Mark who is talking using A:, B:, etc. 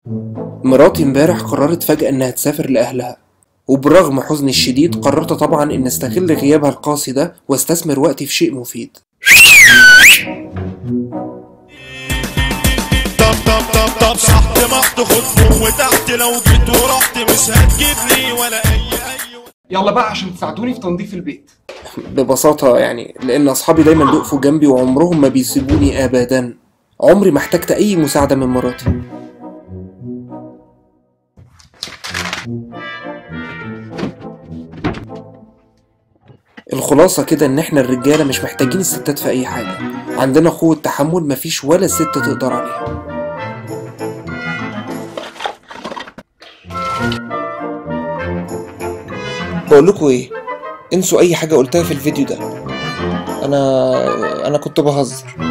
A: مراتي امبارح قررت فجأة إنها تسافر لأهلها وبرغم حزني الشديد قررت طبعا إن استغل غيابها القاسي ده واستثمر وقتي في شيء مفيد
B: طب طب طب طب صحت محت خد فوق وتحت لو جيت ورحت مش هتجيبني ولا اي اي
C: يلا بقى عشان تساعدوني في تنظيف البيت
A: ببساطة يعني لأن أصحابي دايما بيقفوا جنبي وعمرهم ما بيسيبوني أبدا عمري ما احتجت أي مساعدة من مراتي الخلاصة كده إن إحنا الرجالة مش محتاجين الستات في أي حاجة عندنا قوة تحمل مفيش ولا ست تقدر عليها بقول لكم إيه انسوا أي حاجة قلتها في الفيديو ده أنا أنا كنت بهزر